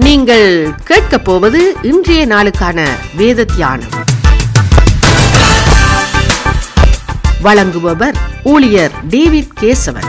நீங்கள் கேட்கப் போவது இன்றைய நாளுக்கான வேத தியானம் வழங்குபவர் ஊழியர் டேவிட் கேசவன்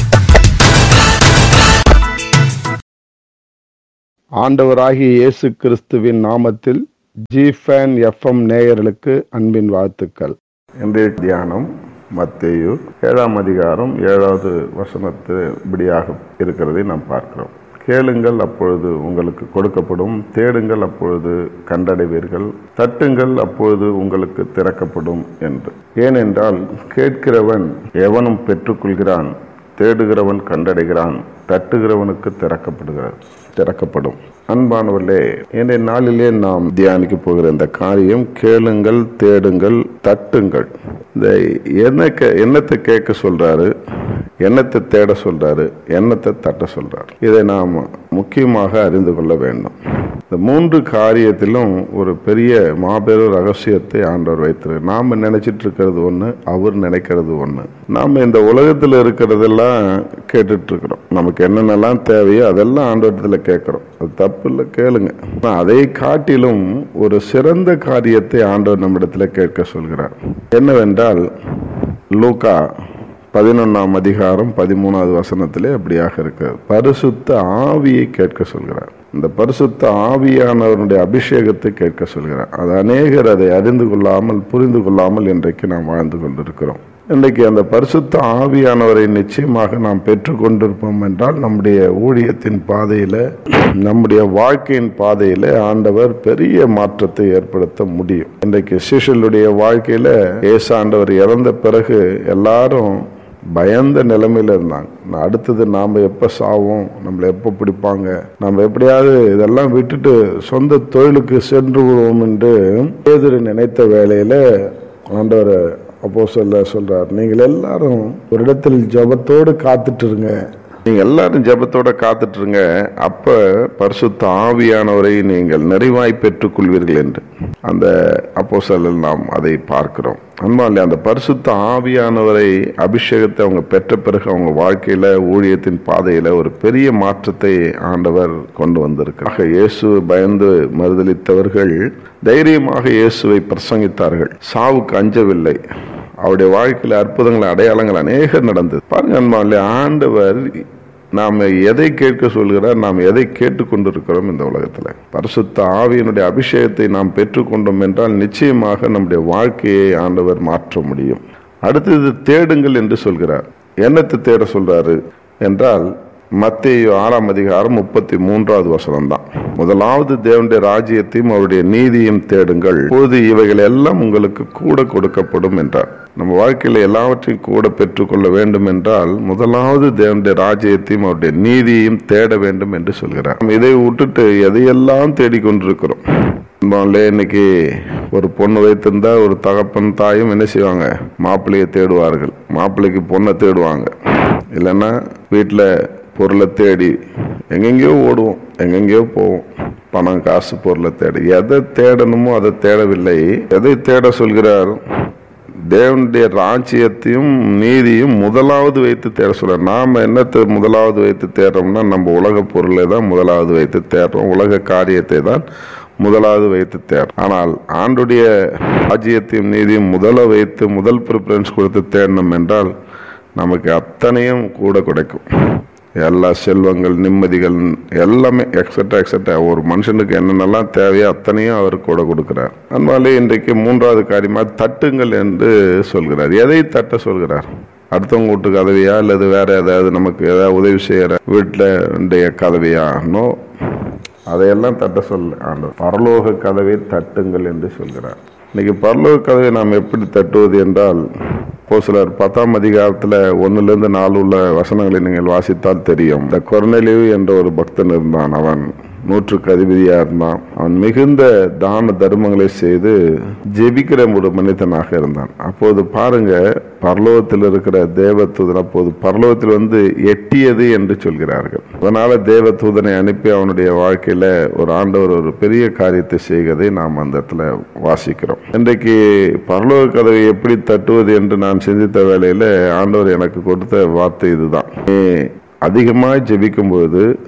ஆண்டவராகிய இயேசு கிறிஸ்துவின் நாமத்தில் ஜிஃபேன் எஃப்எம் நேயர்களுக்கு அன்பின் வாழ்த்துக்கள் இன்றைய தியானம் மத்தேயு ஏழாம் அதிகாரம் ஏழாவது வசனத்து இப்படியாக இருக்கிறதை நாம் பார்க்கிறோம் கேளுங்கள் அப்பொழுது உங்களுக்கு கொடுக்கப்படும் தேடுங்கள் அப்பொழுது கண்டடைவீர்கள் தட்டுங்கள் அப்பொழுது உங்களுக்கு திறக்கப்படும் என்று ஏனென்றால் கேட்கிறவன் எவனும் பெற்றுக்கொள்கிறான் தேடுகிறவன் கண்டடைகிறான் தட்டுகிறவனுக்கு திறக்கப்படுகிறார் திறக்கப்படும் அன்பானவர்களே இன்றைய நாளிலே நாம் தியானிக்க போகிற இந்த காரியம் கேளுங்கள் தேடுங்கள் தட்டுங்கள் இந்த என்ன கே- என்னத்தை கேட்க சொல்றாரு எண்ணத்தை தேட சொல்றாரு எண்ணத்தை தட்ட சொல்றாரு இதை நாம் முக்கியமாக அறிந்து கொள்ள வேண்டும் இந்த மூன்று காரியத்திலும் ஒரு பெரிய மாபெரும் ரகசியத்தை ஆண்டவர் வைத்திருக்கு நாம நினைச்சிட்டு இருக்கிறது ஒண்ணு அவர் நினைக்கிறது ஒண்ணு நாம இந்த உலகத்துல இருக்கிறதெல்லாம் கேட்டுட்டு இருக்கிறோம் நமக்கு என்னென்னலாம் தேவையோ அதெல்லாம் ஆண்டவரத்துல கேட்கிறோம் அது தப்பு இல்லை கேளுங்க ஆனா அதை காட்டிலும் ஒரு சிறந்த காரியத்தை ஆண்டவர் நம்மிடத்துல கேட்க சொல்கிறார் என்னவென்றால் லூக்கா பதினொன்னாம் அதிகாரம் பதிமூணாவது வசனத்திலே அப்படியாக இருக்கிறது பரிசுத்த ஆவியை கேட்க சொல்கிறார் இந்த பரிசுத்த ஆவியானவருடைய அபிஷேகத்தை கேட்க சொல்கிறார் அது அநேகர் அதை அறிந்து கொள்ளாமல் புரிந்து கொள்ளாமல் இன்றைக்கு நாம் வாழ்ந்து கொண்டிருக்கிறோம் இன்றைக்கு அந்த பரிசுத்த ஆவியானவரை நிச்சயமாக நாம் பெற்றுக்கொண்டிருப்போம் என்றால் நம்முடைய ஊழியத்தின் பாதையில நம்முடைய வாழ்க்கையின் பாதையில ஆண்டவர் பெரிய மாற்றத்தை ஏற்படுத்த முடியும் இன்றைக்கு சிஷலுடைய வாழ்க்கையில ஏசு ஆண்டவர் இறந்த பிறகு எல்லாரும் பயந்த நிலைமையில இருந்தாங்க நான் அடுத்தது நாம எப்ப சாவோம் நம்மளை எப்ப பிடிப்பாங்க நம்ம எப்படியாவது இதெல்லாம் விட்டுட்டு சொந்த தொழிலுக்கு சென்று விடுவோம் என்று பேதுரு நினைத்த வேளையில ஆண்டவர் அப்போ சொல்ல சொல்றார் நீங்கள் எல்லாரும் ஒரு இடத்தில் ஜபத்தோடு காத்துட்டு இருங்க நீங்க எல்லாரும் ஜெபத்தோட காத்துட்டு இருங்க அப்ப பரிசுத்த ஆவியானவரை நீங்கள் நிறைவாய் பெற்றுக் கொள்வீர்கள் என்று அந்த அப்போ நாம் அதை பார்க்கிறோம் அன்பாலே அந்த பரிசுத்த ஆவியானவரை அபிஷேகத்தை அவங்க பெற்ற பிறகு அவங்க வாழ்க்கையில ஊழியத்தின் பாதையில ஒரு பெரிய மாற்றத்தை ஆண்டவர் கொண்டு வந்திருக்கிறார் ஆக இயேசு பயந்து மறுதளித்தவர்கள் தைரியமாக இயேசுவை பிரசங்கித்தார்கள் சாவுக்கு அஞ்சவில்லை அவருடைய வாழ்க்கையில அற்புதங்கள் அடையாளங்கள் அநேகம் நடந்தது பாருங்க அன்பாலே ஆண்டவர் நாம் எதை கேட்க சொல்கிறார் நாம் எதை கேட்டுக்கொண்டிருக்கிறோம் இந்த உலகத்தில் பரிசுத்த ஆவியினுடைய அபிஷேகத்தை நாம் பெற்றுக்கொண்டோம் என்றால் நிச்சயமாக நம்முடைய வாழ்க்கையை ஆண்டவர் மாற்ற முடியும் அடுத்தது தேடுங்கள் என்று சொல்கிறார் என்னத்தை தேட சொல்றாரு என்றால் மத்தேயு ஆறாம் அதிகாரம் முப்பத்தி மூன்றாவது வசனம் தான் முதலாவது தேவனுடைய ராஜ்யத்தையும் அவருடைய நீதியும் தேடுங்கள் பொழுது இவைகள் எல்லாம் உங்களுக்கு கூட கொடுக்கப்படும் என்றார் நம்ம வாழ்க்கையில எல்லாவற்றையும் கூட பெற்றுக்கொள்ள வேண்டும் என்றால் முதலாவது தேவனுடைய ராஜ்யத்தையும் அவருடைய நீதியையும் தேட வேண்டும் என்று சொல்கிறார் நம்ம இதை விட்டுட்டு எதையெல்லாம் தேடிக்கொண்டிருக்கிறோம் அன்பாலே இன்னைக்கு ஒரு பொண்ணு வைத்திருந்தா ஒரு தகப்பன் தாயும் என்ன செய்வாங்க மாப்பிள்ளையை தேடுவார்கள் மாப்பிள்ளைக்கு பொண்ணை தேடுவாங்க இல்லைன்னா வீட்டில் பொருளை தேடி எங்கெங்கேயோ ஓடுவோம் எங்கெங்கேயோ போவோம் பணம் காசு பொருளை தேடி எதை தேடணுமோ அதை தேடவில்லை எதை தேட சொல்கிறார் தேவனுடைய ராஜ்யத்தையும் நீதியும் முதலாவது வைத்து தேட சொல்ற நாம என்னத்தை முதலாவது வைத்து தேடுறோம்னா நம்ம உலக பொருளை தான் முதலாவது வைத்து தேடுறோம் உலக காரியத்தை தான் முதலாவது வைத்து தேடுறோம் ஆனால் ஆண்டுடைய ராஜ்யத்தையும் நீதியும் முதல வைத்து முதல் ப்ரிஃபரன்ஸ் கொடுத்து தேடணும் என்றால் நமக்கு அத்தனையும் கூட கிடைக்கும் எல்லா செல்வங்கள் நிம்மதிகள் எல்லாமே எக்ஸட்ரா எக்ஸட்ரா ஒரு மனுஷனுக்கு என்னென்னலாம் தேவையோ அத்தனையும் அவர் கூட கொடுக்கிறார் அதனாலே இன்றைக்கு மூன்றாவது காரியமா தட்டுங்கள் என்று சொல்கிறார் எதை தட்ட சொல்கிறார் அடுத்தவங்க வீட்டு கதவையா அல்லது வேற ஏதாவது நமக்கு ஏதாவது உதவி செய்யற வீட்டில் கதவையா நோ அதையெல்லாம் தட்ட சொல்ல ஆண்டவர் பரலோக கதவை தட்டுங்கள் என்று சொல்கிறார் இன்னைக்கு பரலோக கதவை நாம் எப்படி தட்டுவது என்றால் இப்போ சிலர் பத்தாம் அதிகாரத்துல ஒண்ணுல இருந்து நாலு உள்ள வசனங்களை நீங்கள் வாசித்தால் தெரியும் இந்த கொர்நெலியு என்ற ஒரு பக்தன் இருந்தான் அவன் நூற்றுக்கு அதிபதியா இருந்தான் அவன் மிகுந்த தான தர்மங்களை செய்து ஜெபிக்கிற ஒரு மனிதனாக இருந்தான் அப்போது பாருங்க பரலோகத்தில் இருக்கிற தேவதூதன் அப்போது பரலோகத்தில் வந்து எட்டியது என்று சொல்கிறார்கள் அதனால தேவதூதனை அனுப்பி அவனுடைய வாழ்க்கையில ஒரு ஆண்டவர் ஒரு பெரிய காரியத்தை செய்வதை நாம் அந்த இடத்துல வாசிக்கிறோம் இன்றைக்கு பரலோக கதவை எப்படி தட்டுவது என்று நான் சிந்தித்த வேளையில ஆண்டவர் எனக்கு கொடுத்த வார்த்தை இதுதான் நீ அதிகமாக ஜெபிக்கும் பொழுது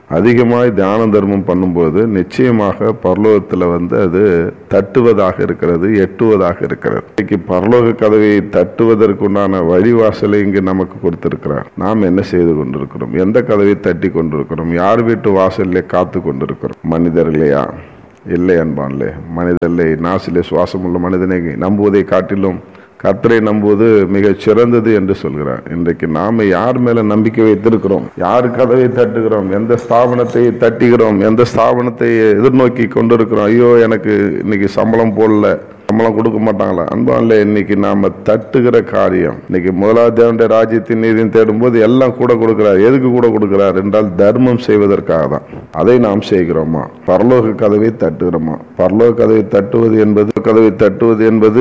அதிகமாய் தான தர்மம் பண்ணும்போது நிச்சயமாக பரலோகத்தில் வந்து அது தட்டுவதாக இருக்கிறது எட்டுவதாக இருக்கிறது இன்னைக்கு பரலோக கதவை தட்டுவதற்குண்டான வழிவாசலை இங்கு நமக்கு கொடுத்திருக்கிறார் நாம் என்ன செய்து கொண்டிருக்கிறோம் எந்த கதவை தட்டி கொண்டிருக்கிறோம் யார் வீட்டு வாசல்லே காத்து கொண்டிருக்கிறோம் மனிதர் இல்லையா இல்லை அன்பான்லே மனிதர்களை நாசிலே சுவாசமுள்ள மனிதனை நம்புவதை காட்டிலும் கர்த்தரை நம்புவது மிக சிறந்தது என்று சொல்கிறார் இன்றைக்கு நாம யார் மேல நம்பிக்கை வைத்திருக்கிறோம் யார் கதவை தட்டுகிறோம் எந்த ஸ்தாபனத்தை தட்டுகிறோம் எந்த ஸ்தாபனத்தை எதிர்நோக்கி கொண்டிருக்கிறோம் ஐயோ எனக்கு இன்னைக்கு சம்பளம் போடல சம்பளம் கொடுக்க மாட்டாங்களா அன்பான்ல இன்னைக்கு நாம தட்டுகிற காரியம் இன்னைக்கு முதலாவது தேவனுடைய ராஜ்யத்தின் நீதியும் தேடும்போது எல்லாம் கூட கொடுக்கிறார் எதுக்கு கூட கொடுக்கிறார் என்றால் தர்மம் செய்வதற்காக தான் அதை நாம் செய்கிறோமா பரலோக கதவை தட்டுகிறோமா பரலோக கதவை தட்டுவது என்பது கதவை தட்டுவது என்பது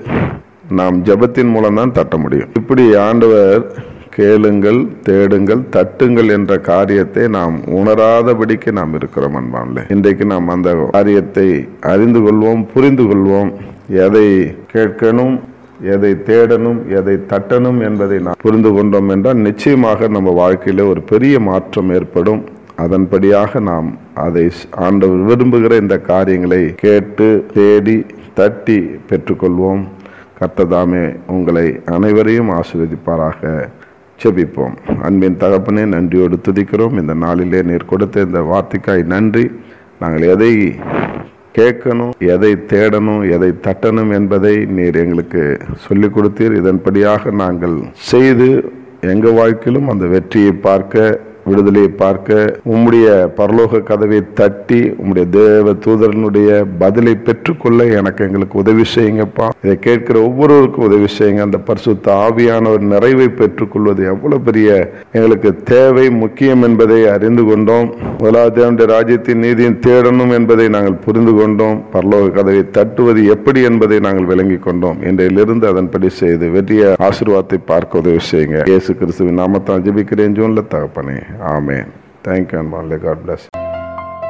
நாம் ஜெபத்தின் மூலம் தான் தட்ட முடியும் இப்படி ஆண்டவர் கேளுங்கள் தேடுங்கள் தட்டுங்கள் என்ற காரியத்தை நாம் உணராதபடிக்கு நாம் இருக்கிறோம் அன்பான்ல இன்றைக்கு நாம் அந்த காரியத்தை அறிந்து கொள்வோம் புரிந்து கொள்வோம் எதை கேட்கணும் எதை தேடணும் எதை தட்டணும் என்பதை நாம் புரிந்து கொண்டோம் என்றால் நிச்சயமாக நம்ம வாழ்க்கையில ஒரு பெரிய மாற்றம் ஏற்படும் அதன்படியாக நாம் அதை ஆண்டவர் விரும்புகிற இந்த காரியங்களை கேட்டு தேடி தட்டி பெற்றுக்கொள்வோம் கர்த்ததாமே உங்களை அனைவரையும் ஆசீர்வதிப்பாராக செபிப்போம் அன்பின் தகப்பனே நன்றியோடு துதிக்கிறோம் இந்த நாளிலே நீர் கொடுத்த இந்த வார்த்தைக்காய் நன்றி நாங்கள் எதை கேட்கணும் எதை தேடணும் எதை தட்டணும் என்பதை நீர் எங்களுக்கு சொல்லிக் கொடுத்தீர் இதன்படியாக நாங்கள் செய்து எங்க வாழ்க்கையிலும் அந்த வெற்றியை பார்க்க விடுதலையை பார்க்க உம்முடைய பரலோக கதவை தட்டி உம்முடைய தேவ தூதரனுடைய பதிலை பெற்றுக்கொள்ள எனக்கு எங்களுக்கு உதவி செய்யுங்கப்பா இதை கேட்கிற ஒவ்வொருவருக்கும் உதவி செய்யுங்க அந்த பரிசுத்த ஆவியான ஒரு நிறைவை பெற்றுக்கொள்வது எவ்வளவு பெரிய எங்களுக்கு தேவை முக்கியம் என்பதை அறிந்து கொண்டோம் முதலாவது தேவனுடைய ராஜ்யத்தின் நீதியின் தேடணும் என்பதை நாங்கள் புரிந்து கொண்டோம் பரலோக கதவை தட்டுவது எப்படி என்பதை நாங்கள் விளங்கிக் கொண்டோம் இன்றையிலிருந்து அதன்படி செய்து வெற்றிய ஆசீர்வாதத்தை பார்க்க உதவி செய்யுங்க இயேசு கிறிஸ்துவின் நாமத்தான் ஜெபிக்கிறேன் ஜூன்ல தகப்பனே ஆமென் தேங்க்யூ அன்பான்லே காட் பிளஸ்